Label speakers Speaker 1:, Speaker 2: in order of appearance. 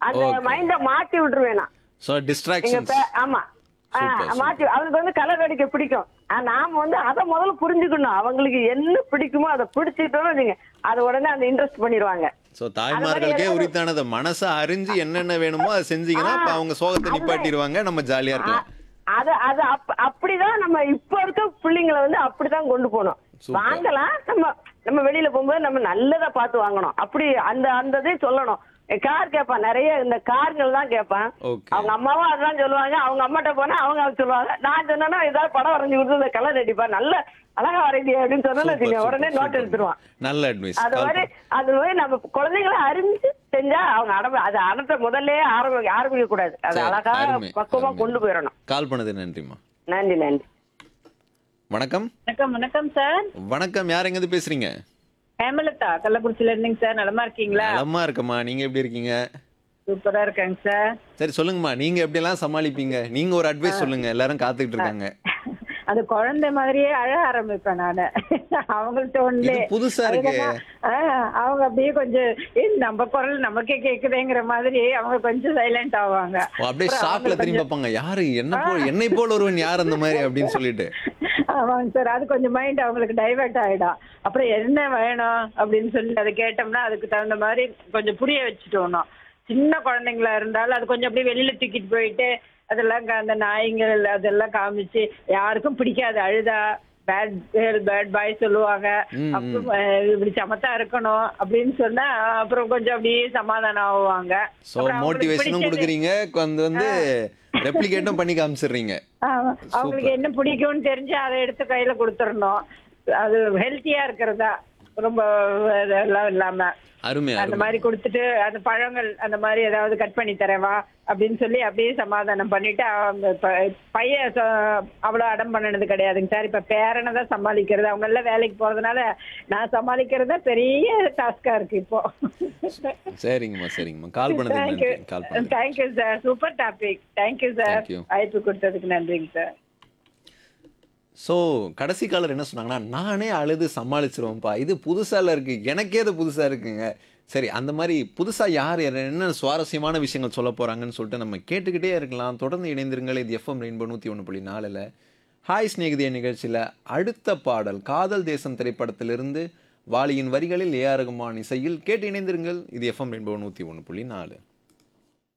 Speaker 1: அந்த
Speaker 2: Okay.
Speaker 1: மைண்ட மாத்தி விட்டுருவேன் நான்
Speaker 2: ஸோ
Speaker 1: எங்க
Speaker 2: டிஸ்ட்ராக்ஷன்ஸ்
Speaker 1: பே- ஆமா ஆ,
Speaker 2: Super, super.
Speaker 1: மாத்தி அவனுக்கு வந்து கலர் அடிக்க பிடிக்கும் ஆ, நாம வந்து அதை முதல்ல புரிஞ்சுக்கணும் அவங்களுக்கு என்ன பிடிக்குமோ அதை பிடிச்சிட்டோம் நீங்க அதை உடனே அந்த இன்ட்ரெஸ்ட் பண்ணிடுவாங்க
Speaker 2: ஸோ தாய்மார்களுக்கே
Speaker 1: ஏதாவது-
Speaker 2: உரித்தானதை மனசை அறிஞ்சு என்னென்ன வேணுமோ அதை செஞ்சீங்கன்னா அப்ப அவங்க சோகத்தை நிப்பாட்டிடுவாங்க நம்ம ஜாலியா இருக்கலாம்
Speaker 1: அது அது அப்- அப்படிதான் நம்ம இப்ப இருக்க பிள்ளைங்களை வந்து அப்படிதான் கொண்டு போகணும்
Speaker 2: Super.
Speaker 1: வாங்கலாம் நம்ம நம்ம வெளியில போகும்போது நம்ம நல்லதா பார்த்து வாங்கணும் அப்படி அந்த அந்த இதே சொல்லணும் கார் கேட்பான் நிறைய இந்த கார்கள் தான் கேட்பான்
Speaker 2: Okay.
Speaker 1: அவங்க அம்மாவும் அதான் சொல்லுவாங்க அவங்க அம்மாட்ட போனா அவங்க அது சொல்லுவாங்க நான் சொன்னேன்னா ஏதாவது படம் வரைஞ்சு கொடுத்து இந்த கலர் அடிப்பா நல்ல அழகா வரைஞ்சிய அப்படின்னு சொன்னா
Speaker 2: Super,
Speaker 1: வச்சுக்கோங்க,
Speaker 2: super,
Speaker 1: உடனே நோட்
Speaker 2: super.
Speaker 1: எடுத்துருவான்
Speaker 2: நல்ல அட்வைஸ்
Speaker 1: அது மாதிரி அது மாதிரி நம்ம குழந்தைங்களை அறிஞ்சு செஞ்சா அவங்க அடம்ப அது அடத்த முதல்ல ஆரம்பி ஆரம்பிக்க கூடாது அது
Speaker 2: சரி,
Speaker 1: அழகா
Speaker 2: அருமை,
Speaker 1: பக்குவமா
Speaker 2: அருமை.
Speaker 1: கொண்டு போயிடணும்
Speaker 2: கால் பண்ணது நன்றிம்மா
Speaker 1: நன்றி நன்றி
Speaker 2: வணக்கம்
Speaker 3: வணக்கம் வணக்கம் சார்
Speaker 2: வணக்கம் யார் எங்கேருந்து பேசுறீங்க
Speaker 3: ஹேமலதா கள்ளக்குறிச்சியில இருந்தீங்க சார் நலமா இருக்கீங்களா
Speaker 2: நலமா இருக்கம்மா நீங்க எப்படி இருக்கீங்க
Speaker 3: சூப்பரா இருக்காங்க சார்
Speaker 2: சரி சொல்லுங்கம்மா நீங்க எப்படி எல்லாம் சமாளிப்பீங்க நீங்க ஒரு அட்வைஸ் சொல்லுங்க எல்லாரும் காத்துக்கிட்டு இருக்காங்க
Speaker 3: அந்த குழந்தை மாதிரியே அழ ஆரம்பிப்பேன் நானு அவங்கள்ட்ட
Speaker 2: இது
Speaker 3: ஒண்ணு
Speaker 2: புதுசா இருக்கு
Speaker 3: அவங்க அப்படியே கொஞ்சம் ஏய், நம்ம குரல் நமக்கே கேக்குதேங்கிற மாதிரி அவங்க கொஞ்சம் சைலண்ட் ஆவாங்க
Speaker 2: ஓ, அப்படியே
Speaker 3: அப்புறம்
Speaker 2: ஷாக்ல
Speaker 3: அவங்க
Speaker 2: திரும்பி பார்ப்பாங்க யாரு என்ன போல் என்னை போல் ஒருவன் யார் அந்த மாதிரி அப்படின்னு சொல்லிட்டு
Speaker 3: ஆமாங்க சார் அது கொஞ்சம் மைண்ட் அவங்களுக்கு டைவர்ட் ஆயிடும் அப்புறம் என்ன வேணும் அப்படின்னு சொல்லி அதை கேட்டோம்னா அதுக்கு தகுந்த மாதிரி கொஞ்சம் புரிய வச்சுட்டோம் சின்ன குழந்தைங்களா இருந்தாலும் அது கொஞ்சம் அப்படியே வெளியில தூக்கிட்டு போயிட்டு அதெல்லாம் கா- அந்த நாய்ங்கள் அதெல்லாம் காமிச்சு யாருக்கும் பிடிக்காது அழுதா பேட் கேர்ள் பேட் பாய் சொல்லுவாங்க
Speaker 2: ம்,
Speaker 3: அப்புறம் அஹ், இப்படி சமத்தா இருக்கணும் அப்படின்னு சொன்னா அப்புறம் கொஞ்சம் அப்படியே சமாதானம் ஆவாங்க
Speaker 2: சோ
Speaker 3: அப்புறம் அவங்களுக்கு
Speaker 2: மோட்டிவேஷனும்
Speaker 3: பிடிச்சது-
Speaker 2: கொடுக்குறீங்க வந்து வந்து ரெப்ளிகேட்டும் பண்ணி காமிச்சிடுறீங்க
Speaker 3: ஆமா. அவங்களுக்கு என்ன பிடிக்கும்னு தெரிஞ்சு அதை எடுத்து கையில கொடுத்துடணும் அது ஹெல்த்தியா இருக்கிறதா ரொம்ப இதெல்லாம் இல்லாம
Speaker 2: அருமை
Speaker 3: அந்த
Speaker 2: அருமை
Speaker 3: மாதிரி கொடுத்துட்டு அந்த பழங்கள் அந்த மாதிரி ஏதாவது கட் பண்ணி தரவா அப்படின்னு சொல்லி அப்படியே சமாதானம் பண்ணிட்டு அவங்க ப- பையன் சொ- அவ்வளவு அடம் பண்ணது கிடையாதுங்க சார் இப்ப பேரனை தான் சமாளிக்கிறது அவங்க எல்லாம் வேலைக்கு போறதுனால நான் சமாளிக்கிறதா பெரிய டாஸ்கா இருக்கு இப்போ
Speaker 2: சரிங்கம்மா சரிங்கம்மா கால் பண்ணது
Speaker 3: தேங்க்யூ
Speaker 2: நன்றி கால் பண்ணது
Speaker 3: thank you sir super topic thank you sir
Speaker 2: Thank you.
Speaker 3: வாய்ப்பு கொடுத்ததுக்கு நன்றிங்க சார்
Speaker 2: ஸோ கடைசி காலர் என்ன சொன்னாங்கன்னா நானே அழுது சமாளிச்சிருவேன்ப்பா இது புதுசால இருக்கு எனக்கே இது புதுசா இருக்குங்க சரி அந்த மாதிரி புதுசா யார் யார் என்ன சுவாரஸ்யமான விஷயங்கள் சொல்ல போறாங்கன்னு சொல்லிட்டு நம்ம கேட்டுக்கிட்டே இருக்கலாம் தொடர்ந்து இணைந்திருங்கள் இது எஃப்எம் ரெயின்போ நூற்றி ஒன்று புள்ளி நாலில் ஹாய் ஸ்நேகிதிய நிகழ்ச்சியில் அடுத்த பாடல் காதல் தேசம் திரைப்படத்திலிருந்து வாலியின் வரிகளில் ஏஆர் ரகுமான் இசையில் கேட்டு இணைந்திருங்கள் இது எஃப்எம் ரெயின்போ நூற்றி ஒன்று புள்ளி நாலு